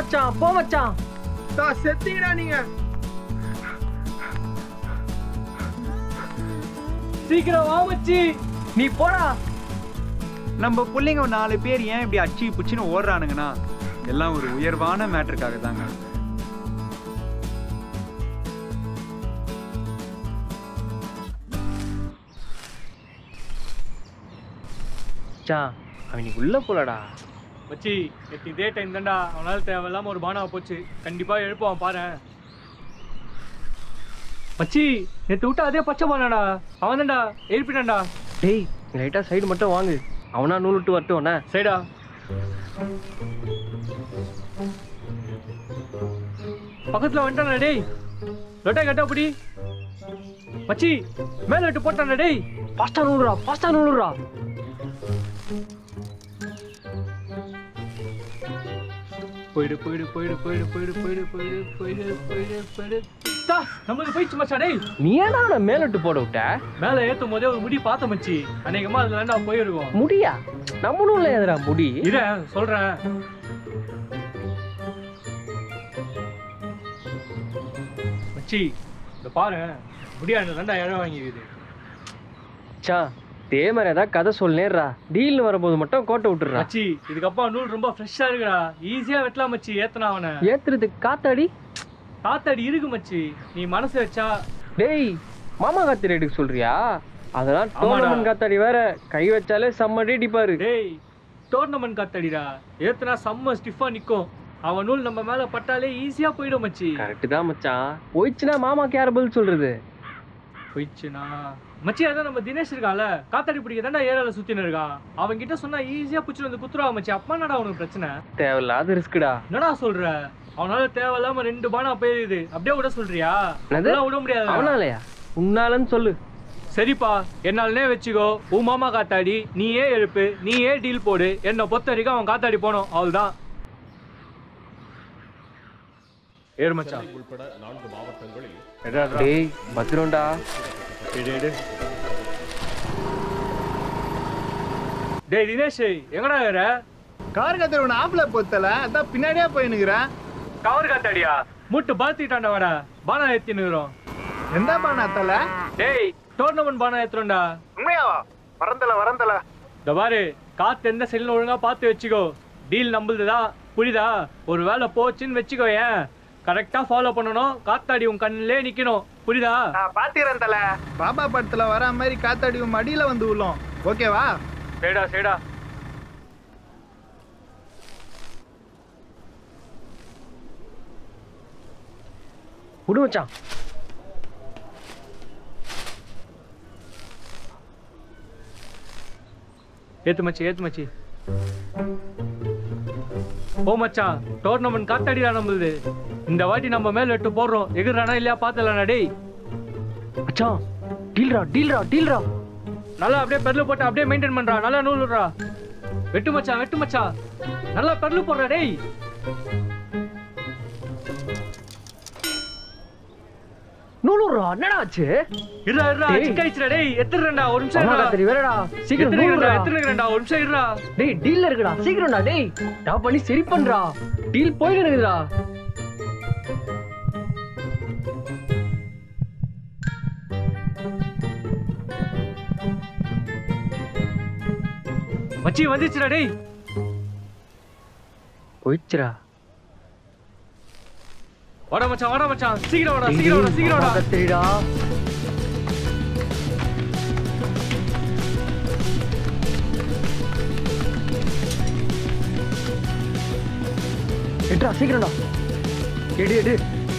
மச்சான் போ மச்சான் செத்தீங்கடா நீங்க சீக்கிரம் வா மச்சி நீ போடா நம்ம பிள்ளைங்க ஒரு நாலு பேர் ஏன் இப்படி அச்சி புச்சின்னு ஓடுறானுங்கன்னா எல்லாம் ஒரு உயர்வான மேட்டருக்காக தாங்க மச்சான் அவனுக்கு உள்ள போலடா மச்சி நேற்று இதே டைம் தான்டா அவனால தேவையில்லாம ஒரு பானாவை போச்சு கண்டிப்பா எழுப்புவான் பாரு மச்சி நேற்று விட்டா அதே பச்சை பானாடா அவன் தான்டா எழுப்பிட்டான்டா டேய் லைட்டா சைடு மட்டும் வாங்கு அவனா நூல் விட்டு வரட்டும் சரிடா பக்கத்துல வந்துட்டானா டேய் லொட்டா கட்டா அப்படி மச்சி மேல விட்டு போட்டானா டேய் ஃபாஸ்டா நூறுரா ஃபாஸ்டா நூறுரா போயிடு போயிடு போயிடு போயிடு போயிடு போயிடு போயிடு போயிடு போயிடு போயிடு தா, நம்மளுக்கு போயிடுச்சு மச்சான் டேய் நீ ஏன்டா அவனை மேல விட்டு போட விட்ட மேல ஏத்தும் போதே ஒரு முடி பார்த்த மச்சி அநேகமா அதுல வேண்டாம் போயிருக்கோம் முடியா நம்ம நூல்ல எதுடா முடி இரு சொல்றேன் மச்சி இந்த பாரு முடியாது ரெண்டா இழம் வாங்கிக்குது சா இதே மாதிரி ஏதாவது கதை சொல்லேறா டீல்னு வரும்போது மட்டும் கோட்டை விட்டுறா மச்சி இதுக்கப்புறம் நூல் ரொம்ப ஃப்ரெஷ்ஷா இருக்குடா ஈஸியா வெட்டலாம் மச்சி ஏத்தனா அவனை ஏத்துறதுக்கு காத்தாடி காத்தாடி இருக்கு மச்சி நீ மனசு வச்சா டேய் மாமா காத்தாடி எடுக்க சொல்றியா அதெல்லாம் ஆமாடா. டோர்னமெண்ட் காத்தாடி வேற கை வச்சாலே செம்ம டீடிப்பாரு டேய் டோர்னமெண்ட் காத்தாடிடா ஏத்துனா செம்ம ஸ்டிஃபா நிக்கும் அவன் நூல் நம்ம மேல பட்டாலே ஈஸியா போயிடும் மச்சி கரெக்ட் தான் மச்சான் போயிடுச்சுன்னா மாமா கேர பதில் சொல்றது போயிடுச்சுனா மச்சி அதான் நம்ம தினேஷ் இருக்கான்ல காத்தாடி பிடிக்க தாண்டா ஏரியால சுத்தின்னு இருக்கான் அவன் கிட்ட சொன்னா ஈஸியா புடிச்சு வந்து குத்துருவா மச்சி அப்பா என்னடா உனக்கு பிரச்சனை தேவையில்லாத ரிஸ்க்குடா என்னடா சொல்ற அவனால தேவையில்லாம ரெண்டு பானா போயிருது அப்படியே விட சொல்றியா என்னது? அதெல்லாம் விட முடியாது அவனாலயா உன்னாலன்னு சொல்லு சரிப்பா என்னாலனே வச்சுக்கோ உன் மாமா காத்தாடி நீயே எழுப்பு நீயே டீல் போடு என்னை பொறுத்த வரைக்கும் அவன் காத்தாடி போனோம் அவ்வளவுதான் ஏறு மச்சான் உள்பட நான்கு மாவட்டங்களில் எட்ரா, எட்ரா. டேய் பத்திரம்டா எடு, எடு. டேய் தினேஷ் எங்கடா வேற கார் கத்திர ஆப்ல பொத்தல அதான் பின்னாடியே போயினுக்கிறேன் கவர் காத்தாடியா மூட்டு பாத்திட்டாண்டா வர பானா ஏத்தினுக்கிறோம் எந்த பானா தல டேய் டோர்னமெண்ட் பானா ஏத்துறோம்டா உண்மையாவா வரந்தல வரந்தல இந்த பாரு காத்து எந்த செல்ல ஒழுங்கா பார்த்து வச்சுக்கோ டீல் நம்புதுதான் புரியுதா ஒரு வேலை போச்சுன்னு வச்சுக்கோ ஏன் கரெக்டா ஃபாலோ பண்ணணும் காத்தாடி உன் கண்ணிலே நிக்கணும் புரியுதா நான் பாத்துக்கிறேன் தல பாபா படத்துல வர மாதிரி காத்தாடி உன் மடியில வந்து விழும் ஓகேவா சரிடா சரிடா விடு மச்சான் ஏத்து மச்சி ஏத்து மச்சி ஓ மச்சான் டோர்னமெண்ட் காத்தாடிடா நம்மளுது இந்த வாட்டி நம்ம மேல எட்டு போடுறோம் எகுறானா இல்லையா பாத்தலடா டேய் மச்சான் டீல்ரா டீல்ரா டீல்ரா நல்லா அப்படியே பெர்லு போட்டு அப்படியே மெயின்டைன் பண்றா நல்லா நூல் விடுறா வெட்டு மச்சான் வெட்டு மச்சான் நல்லா பெர்லு போடுறா டேய் நூலுறா என்னடா ஆச்சு இருடா இருடா டேய். சிக்காயிச்சுடா டேய் எத்துறேன்டா ஒரு நிமிஷம் மாமா இருடா காத்தாடி வேறடா சீக்கிரம் எத்தனை நூலுறா எத்தனை ஒரு நிமிஷம் இருடா டேய் டீல்ல இருக்குடா சீக்கிரம்டா டேய் டாப் பண்ணி சரி பண்றா டீல் போயிட்டு இருக்குடா மச்சி வந்துச்சுடா டேய் போயிடுச்சுடா வாடா மச்சான் வாடா மச்சான் சீக்கிரம் வாடா சீக்கிரம் வாடா சீக்கிரம் வாடா தெரியுடா எட்ரா சீக்கிரம்டா எடு எடு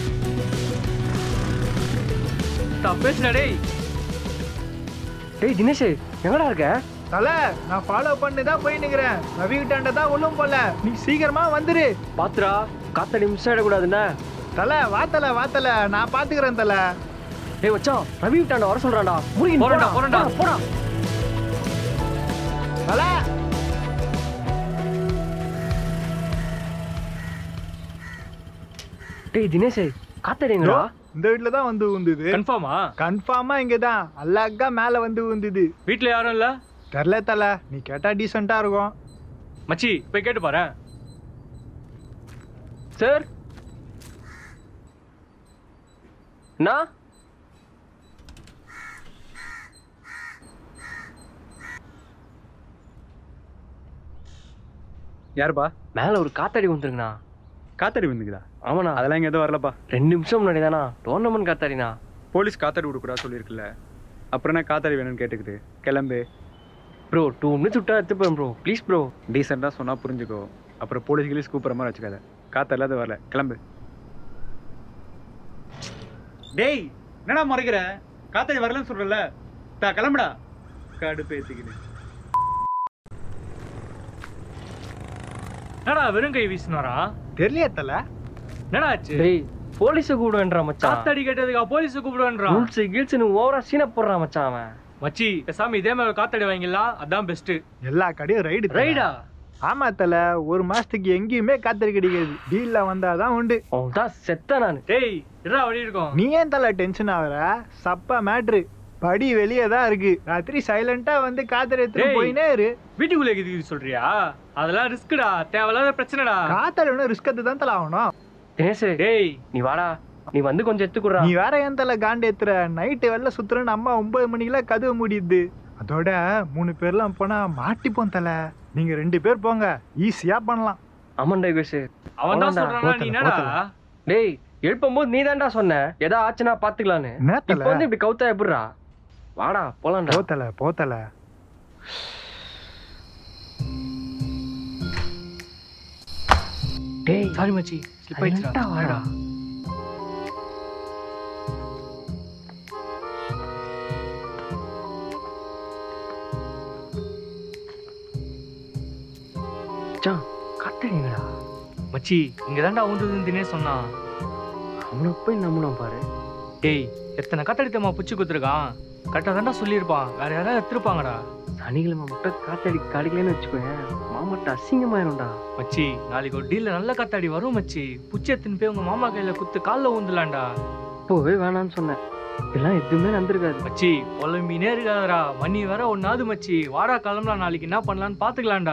தப்பேச்சுடா டேய் டேய் தினேஷ் எங்கடா இருக்க தல நான் ஃபாலோ பண்ணி தான் போயினுக்கிறேன் ரவி கிட்டாண்ட தான் உள்ளும் போல நீ சீக்கிரமா வந்துரு பாத்துடா காத்தடி மிஸ் ஆயிடக்கூடாதுண்ணே தல வாத்தல வாத்தல நான் பாத்துக்கிறேன் தல டேய் மச்சான் ரவி விட்டாண்ட வர சொல்றான்டா முருகி போறேன்டா, போறேன்டா. போடா தல டேய் தினேஷ் காத்தடி எங்கடா இந்த வீட்ல தான் வந்து உந்துது கன்ஃபார்மா கன்ஃபார்மா இங்கதான் அழகா மேல வந்து உந்துது வீட்ல யாரும் இல்ல தெரில தல நீ கேட்டா டீசெண்டா இருக்கும் மச்சி போய் கேட்டு பாரு சார் நான் யாருப்பா மேல ஒரு காத்தாடி வந்துருங்கண்ணா காத்தாடி வந்துக்குதா ஆமாண்ணா அதெல்லாம் இங்கே எதுவும் வரலப்பா ரெண்டு நிமிஷம் முன்னாடி தானா டோர்னமெண்ட் காத்தாடிண்ணா போலீஸ் காத்தாடி விடக்கூடாது சொல்லியிருக்குல்ல அப்புறம் என்ன காத்தாடி வேணும்னு கேட்டுக்கிட்டு கிளம்பு ப்ரோ டூ மினிட்ஸ் விட்டா எடுத்து போறேன் ப்ரோ ப்ளீஸ் ப்ரோ டீசெண்டாக சொன்னால் புரிஞ்சுக்கோ அப்புறம் போலீஸ் கிளீஸ் கூப்பிட்ற மாதிரி வச்சுக்காத காத்தா இல்லாத வரல கிளம்பு டேய் என்னடா மறைக்கிற காத்தாடி வரலன்னு சொல்றல தா கிளம்புடா கடுப்பு ஏற்றிக்கிட்டு என்னடா வெறும் கை வீசினாரா தெரியலையே தல என்னடா ஆச்சு டேய் போலீஸை கூப்பிடுவேன்றா மச்சான் காத்தாடி கேட்டதுக்கா போலீஸ் கூப்பிடுவேன்றான் ரூல்ஸ் கீல்ஸ்னு ஓவரா சீனை போடுறான் மச்சான் அவன் மச்சி பேசாம இதே மாதிரி காத்தாடி வாங்கிடலாம் அதான் பெஸ்ட் எல்லா கடையும் ரைடு ரைடா ஆமா தல ஒரு மாசத்துக்கு எங்கேயுமே காத்தடி கிடைக்காது டீல்ல வந்தாதான் உண்டு அவன் தான் செத்த நான் டேய் இருடா வழி இருக்கும் நீ ஏன் தல டென்ஷன் ஆகுற சப்பா மேட்ரு படி வெளியே தான் இருக்கு ராத்திரி சைலண்டா வந்து காத்தடி எடுத்துட்டு டேய். போயினே இரு வீட்டுக்குள்ள இது சொல்றியா அதெல்லாம் ரிஸ்க்குடா தேவையில்லாத பிரச்சனைடா காத்தடி ஒன்றும் ரிஸ்க் எடுத்து தான் தல ஆகணும் தினேஷ் டேய் நீ வாடா நீ வந்து கொஞ்சம் எடுத்துக்குறா நீ வேற ஏன் தல காண்டு ஏத்துற நைட்டு வெளில சுத்துறன்னு அம்மா ஒன்பது மணிக்கெல்லாம் கதவு முடியுது அதோட மூணு பேர்லாம் போனா மாட்டிப்போம் தல நீங்க ரெண்டு பேர் போங்க ஈஸியா பண்ணலாம் ஆமாண்டா யோகேஷ் அவன் தான் அவ்வளவுதான். சொல்றானா நீ போத்தல, என்னடா போத்தல. டேய் எழுப்பும் போது நீ தான்டா சொன்ன எதா ஆச்சுன்னா பாத்துக்கலான்னு என்ன இப்ப தல வந்து இப்படி கவுத்தா எப்படிடா வாடா போலாம்டா போத்தல போத்தல டேய் சாரி மச்சி ஸ்லிப் ஆயிடுச்சுடா silent ஆ வாடா மச்சான் காத்தடிங்கடா மச்சி இங்க தான்டா ஊந்துதுன்னு தினே சொன்னான் அவனை போய் நம்பணும் பாரு டேய் எத்தனை கட்டடித்தம்மா புச்சு குத்துருக்கான் கரெக்டாக தான்டா சொல்லியிருப்பான் வேற யாராவது எடுத்துருப்பாங்கடா சனிக்கிழமை மட்டும் காத்தடி கிடைக்கலன்னு வச்சுக்கோயேன் மாமாட்ட அசிங்கமாயிரும்டா மச்சி நாளைக்கு ஒரு டீல்ல நல்ல காத்தாடி வரும் மச்சி புச்சி எடுத்துன்னு போய் உங்க மாமா கையில குத்து கால்ல ஊந்துலாம்டா இப்போவே வேணாம்னு சொன்னேன் இதெல்லாம் எதுவுமே நடந்திருக்காது மச்சி புலம்பினே இருக்காதடா மணி வேற ஒன்னாவது மச்சி வாடா கிளம்பலாம் நாளைக்கு என்ன பண்ணலான்னு பாத்துக்கலாம்டா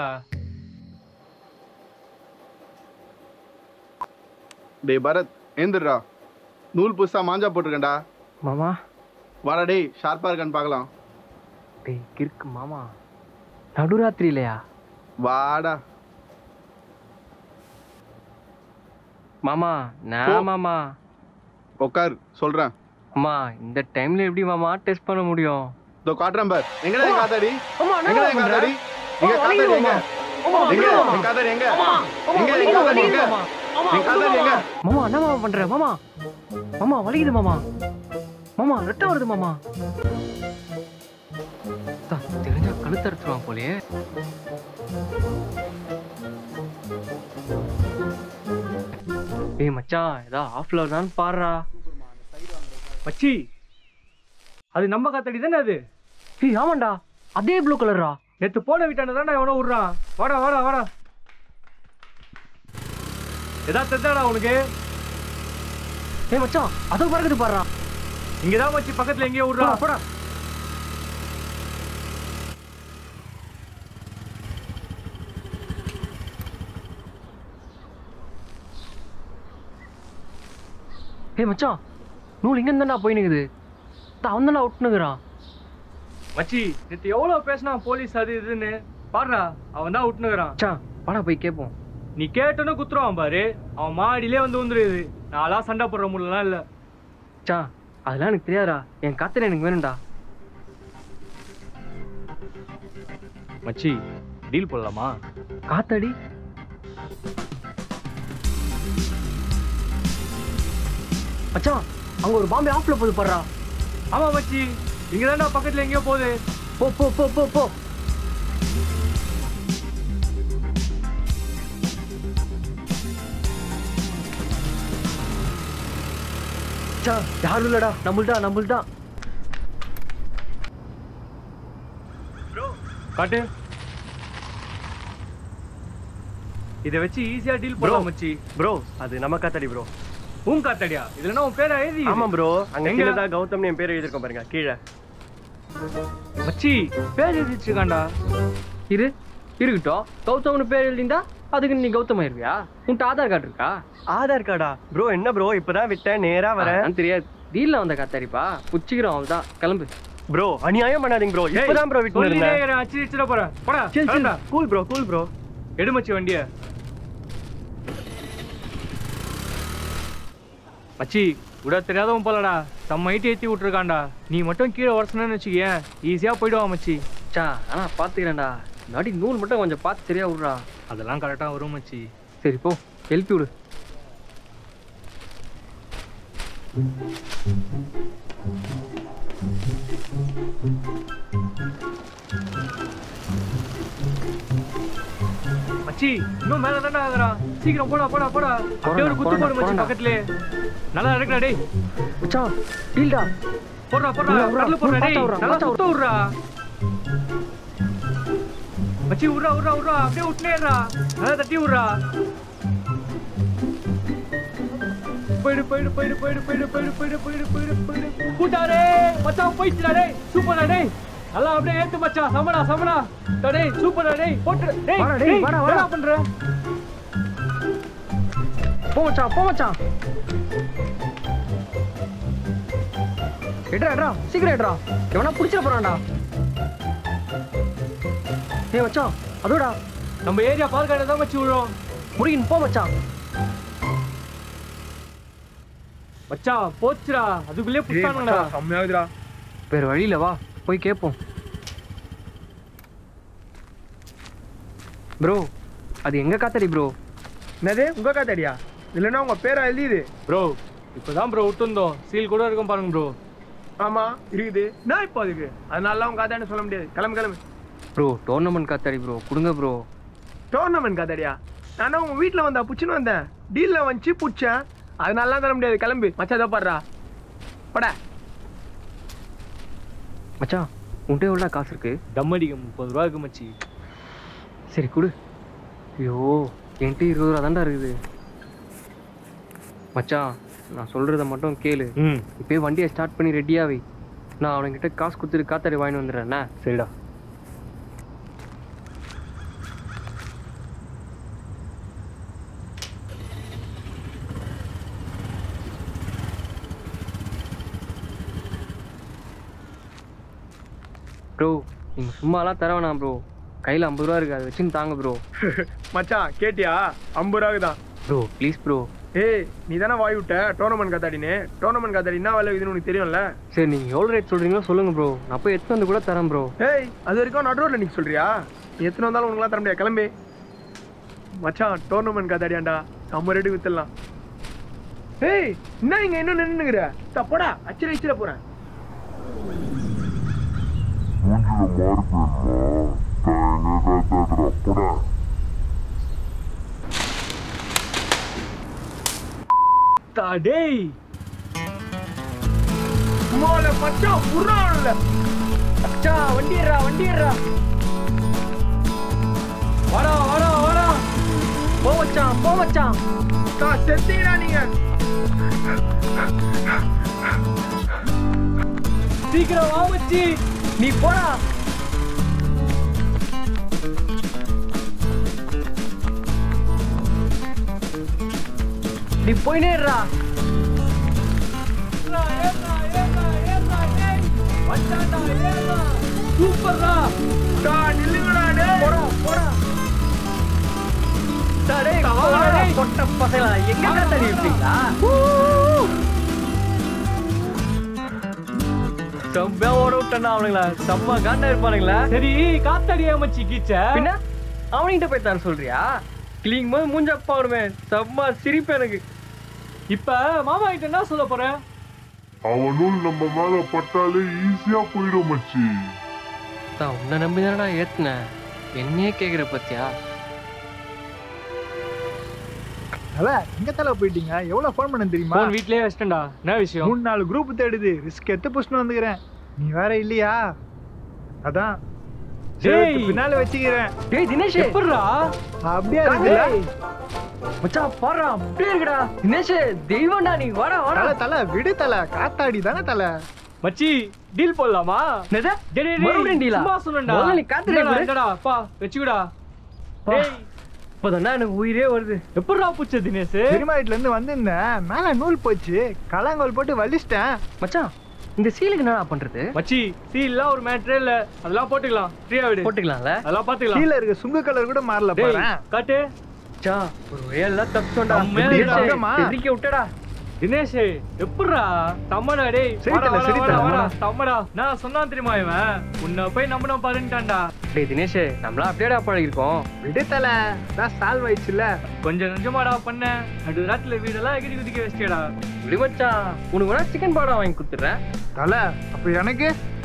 டேய் பரத் ஏந்திரா நூல் புதுசா மாஞ்சா போட்டிருக்கேன்டா மாமா வாடா டேய் ஷார்ப்பா இருக்கான்னு பார்க்கலாம் டேய் கிறுக்கு மாமா நடுராத்திரி இல்லையா வாடா மாமா போ. நான் மாமா உட்கார் சொல்றேன் அம்மா இந்த டைம்ல எப்படி மாமா டெஸ்ட் பண்ண முடியும் இதோ காட்டுறேன் பார் எங்கடா என் காத்தாடி அம்மா எங்கடா என் காத்தாடி எங்க காத்தாடி எங்க எங்க என் காத்தாடி எங்க எங்க என் காத்தாடி எங்க என் காத்தாடி எங்க மாமா என்ன மாமா பண்ற மாமா மாமா வலிக்குது மாமா மாமா ரெட்டை வருது மாமா அத்தா, தெரிஞ்சா கழுத்து அறுத்துருவான் போலயே ஏய் மச்சான் ஏதா ஆஃப்ல தான் பாடுறா மச்சி அது நம்ம காத்தாடி தானே அது ஏய் ஆமாண்டா அதே ப்ளூ கலரா நேத்து போன வீட்டாண்ட தான்டா எவனோ விடுறான் வாடா வாடா வாடா ஏதாவது தெரிஞ்சாடா உனக்கு ஏய் மச்சான் அதோ பறக்குது பாடுறா இங்கதான் மச்சி பக்கத்துல எங்கேயோ விடுறான் போடா ஏய் மச்சான் நூல் இங்க இருந்தா போய் நிக்குது அவன் தானே விட்டுனுக்குறான் மச்சி நேத்து எவ்வளவு பேசினா போலீஸ் அது இதுன்னு பாடுறா அவன் தான் விட்டுனுக்குறான் மச்சான் வாடா போய் கேட்போம் நீ கேட்டோன்னு குத்துருவான் பாரு அவன் மாடியிலே வந்து வந்துருது நான்லாம் சண்டை போடுற முடியலாம் இல்ல மச்சான் அதெல்லாம் எனக்கு தெரியாதுடா என் காத்துல எனக்கு வேணும்டா மச்சி டீல் போடலாமா காத்தடி மச்சான் அங்க ஒரு பாம்பே ஆஃப்ல போகுது பாடுறா ஆமா மச்சி இங்க பக்கத்துல எங்கேயோ போகுது போ போ போ போ போ மச்சான் யாரும் இல்லடா நம்மள்டா நம்மள்டா காட்டு இதை வச்சு ஈஸியா டீல் போடலாம் மச்சி ப்ரோ அது நம்ம காத்தாடி ப்ரோ உன் காத்தாடியா இதுல உன் பேரை எழுதி ஆமா ப்ரோ அங்க எங்க? கீழே தான் கௌதம்னு என் பேர் எழுதிருக்கோம் பாருங்க கீழே மச்சி பேர் எழுதி வச்சிருக்காண்டா இரு இருக்கட்டும் கௌதம்னு பேர் எழுதிந்தா அதுக்கு நீ கௌதம் ஆயிருவியா உன்கிட்ட ஆதார் கார்டு இருக்கா ஆதார் கார்டா ப்ரோ என்ன ப்ரோ இப்பதான் விட்டேன் நேரா வரேன் அதான் தெரியாது டீல்ல வந்த காத்தாரிப்பா புச்சிக்கிறோம் அவ்வளவுதான் கிளம்பு ப்ரோ அநியாயம் பண்ணாதீங்க ப்ரோ இப்பதான் ப்ரோ விட்டு சொல்லிட்டே இருந்தேன் இருக்கிறேன், அடிச்சு அடிச்சிட போறேன் போடா சரி கிளம்புடா. சரி கூல் ப்ரோ கூல் ப்ரோ எடு மச்சி வண்டிய மச்சி விட தெரியாதவன் போலடா செம்ம ஐட்டி ஏத்தி விட்டுருக்கான்டா நீ மட்டும் கீழே உரசணும்னு வச்சுக்கேன் ஈஸியா போயிடுவான் மச்சி சா ஆனா பாத்துக்கிறேன்டா நாடி நூல் மட்டும் கொஞ்சம் பார்த்து சரியா விடுறா அதெல்லாம் கரெக்டா வரும் மச்சி சரி போ எழுப்பி விடு மச்சி இன்னும் மேல தானே ஆகுறான் சீக்கிரம் போடா போடா போடா அப்படியே ஒரு குத்து போடா, போடு மச்சி போடா. பக்கத்துலயே நல்லா இருக்குடா டேய் மச்சான் டீல்டா போடுறா போடுறா விட்றா, விட்றா, கடல போடுறா பாத்தா டேய் விட்றா, நல்லா பாத்தா சுத்த விட்றா மச்சி விட்றா விட்றா விட்றா அப்படியே விட்டுனேடா நல்லா தட்டி விட்றா போயிடு போயிடு போயிடு போயிடு போயிடு போயிடு போயிடு போயிடு போயிடு போயிடு கூட்டாரே மச்சான் போயிடுச்சுடா டேய் சூப்பர்டா டேய் நல்லா அப்படியே ஏத்து மச்சான் சமடா சமடா டேய் சூப்பர்டா டேய் போட்டு டேய் வாடா, டேய், வாடா, வாடா. என்ன பண்ற போ மச்சான் போ மச்சான் எட்ரா எட்ரா சீக்கிரம் எட்ரா எவனா புடிச்சிட போறான்டா ஏய் மச்சான் அதோடா நம்ம ஏரியா பால்காட தான் மச்சி விழுறோம் முருகின் போ மச்சான் மச்சான் போச்சுடா அதுக்குள்ளே புடிச்சானுங்கடா செம்மையாகுதுடா வேற வழியில வா போய் கேட்போம் ப்ரோ அது எங்க காத்தாடி ப்ரோ என்னது உங்க காத்தாடியா இல்லைன்னா உங்க பேரா எழுதிது ப்ரோ இப்போதான் ப்ரோ விட்டுருந்தோம் சீல் கூட இருக்கும் பாருங்க ப்ரோ ஆமா இருக்குது நான் இப்போ அதுக்கு அதனால உங்க காத்தாடின்னு சொல்ல முடியாது கிளம்பு கிளம்பு ப்ரோ டோர்னமெண்ட் காத்தாடி ப்ரோ கொடுங்க ப்ரோ டோர்னமெண்ட் காத்தாடியா நான் உங்க வீட்ல வந்தா புச்சுன்னு வந்தேன் டீல்ல வந்துச்சு புடிச்சேன் அதனால தர முடியாது கிளம்பு மச்சா இதோ பாடுறா போடா மச்சான் உன்கிட்ட எவ்வளோ காசு இருக்கு டம் அடிக்க முப்பது ரூபா இருக்கு மச்சி சரி கொடு ஐயோ என்கிட்ட இருபது ரூபா தான்டா இருக்குது மச்சான் நான் சொல்கிறத மட்டும் கேளு ம் இப்போயே வண்டியை ஸ்டார்ட் பண்ணி ரெடியாக வை நான் அவனுங்கிட்ட காசு கொடுத்துட்டு காத்தாடி வாங்கிட்டு வந்துடுறேண்ணா சரிடா ப்ரோ நீங்கள் சும்மாலாம் தர வேணாம் ப்ரோ கையில் ஐம்பது ரூபா இருக்குது அதை வச்சுன்னு தாங்க ப்ரோ மச்சான் கேட்டியா ஐம்பது ரூபாய்க்கு தான் ப்ரோ ப்ளீஸ் ப்ரோ ஏய் நீ தானே வாய் விட்ட டோர்னமெண்ட் காத்தாடின்னு டோர்னமெண்ட் காத்தாடி என்ன விலை இதுன்னு உனக்கு தெரியும்ல சரி நீங்கள் எவ்வளோ ரேட் சொல்கிறீங்களோ சொல்லுங்கள் ப்ரோ நான் போய் எடுத்து வந்து கூட தரேன் ப்ரோ ஏய் அது வரைக்கும் நடுரோட்ல நீ சொல்றியா நீ எத்தனை வந்தாலும் உனக்குலாம் தர முடியாது கிளம்பி மச்சான் டோர்னமெண்ட் காத்தாடியாண்டா செம்ம ரேட்டு வித்துடலாம் ஏய் என்ன இங்க இன்னும் நின்னுங்கிற தப்போடா அச்சிர அச்சிர போறேன் மூஞ்சில மாறு போயிருமா எங்க காத்தாடுறா போடா தா டேய் மோல மச்சான் புறான்ல மச்சான் வண்டிடுறா வண்டிடுறா வாடா வாடா வாடா போ மச்சான் போ மச்சான் கா செத்தீங்களா நீங்க சீக்கிரம் வா மச்சி நீ போடா நீ போயினே இருடா ஏறா, ஏறா, ஏறா, ஏறா, டேய். வந்துட்டான்டா, ஏறா. சூப்பர்டா கா நில்லுங்கடா டேய் போடா போடா டேய், வாடா, டேய். பொட்ட பசங்களா எங்க காத்தாடி இருப்பீங்களா செம்மையா ஓட விட்டா அவனுங்களா செம்ம காண்டா இருப்பானுங்களா சரி காத்தாடியா மச்சி கீச்ச பின்ன அவன்கிட்ட போய் தர சொல்றியா கிளீங் போது மூஞ்ச பாடுமே செம்ம சிரிப்பு எனக்கு இப்ப மாமா கிட்ட என்ன சொல்ல போற அவனும் நம்ம மேல பட்டாலே ஈஸியா போயிடும் மச்சி தான் உன்னை நம்பி தானடா ஏத்துனேன் என்னையே கேக்குற பத்தியா தல எங்க தல போயிட்டீங்க எவ்வளவு ஃபோன் பண்ண தெரியுமா போன் வீட்லயே வச்சிட்டேன்டா என்ன விஷயம் மூணு நாலு குரூப் தேடுது ரிஸ்க் எடுத்து புஷ்னு வந்துக்கிறேன் நீ வேற இல்லையா அதான் டேய். சரி, பின்னால வச்சுக்கிறேன் டேய் தினேஷ் எப்படிடா அப்படியே இருக்குல்ல மச்சான் பாடுறா அப்படியே இருக்குடா தினேஷ் தெய்வம்டா நீ வாடா வாடா தல தல விடு தல காத்தாடி தானே தல மச்சி டீல் போடலாமா என்னது? டேய், டேய், டேய், மறுபடியும் deal ஆ? சும்மா சொன்னேன்டா முதல்ல நீ காத்துட்டு இந்தடா, இரு. இந்தடா, அப்பா வச்சுக்கடா பா. டேய் இப்பதானே எனக்கு உயிரே வருது எப்படிடா பூச்ச தினேஷ் பெரியமா வீட்டுல இருந்து வந்திருந்தேன் மேல நூல் போச்சு கலாங்கோல் போட்டு வலிச்சிட்டேன் மச்சான் இந்த சீலுக்கு என்னடா பண்றது மச்சி சீல்லாம் ஒரு மேட்ரே இல்ல அதெல்லாம் போட்டுக்கலாம் ஃப்ரீயா விடு போட்டுக்கலாம்ல அதெல்லாம் பாத்துக்கலாம் கீழே இருக்க சுங்க கலர் கூட மாறல டேய் பாரு காட்டு மச்சான் ஒரு வயல்லாம் தப்பிச்சோண்டா செம்மையா தினேஷ், இருக்குடா. அங்கம்மா. தெறிக்க விட்டடா தினேஷ் எப்படிடா தம்மடா டேய் சரி வாடா, தல, வாடா, சரி வாடா, தல, வாடா, தம்மடா நான் சொன்னான் தெரியுமா இவன் உன்னை போய் நம்பினா பாருன்ட்டான்டா டேய் தினேஷ் நம்மளா அப்படியேடா பழகிருக்கோம் விடுதல தான் சால்வ் ஆயிடுச்சுல கொஞ்சம் கொஞ்சமாடா பண்ண நடு ராத்திரில வீடெல்லாம் எகிரி குதிக்க வச்சிட்டேடா இப்படி மச்சான் உனக்கு வேணா சிக்கன் பாடா வாங்கி கொடுத்துட்றேன் தல அப்ப எனக்கு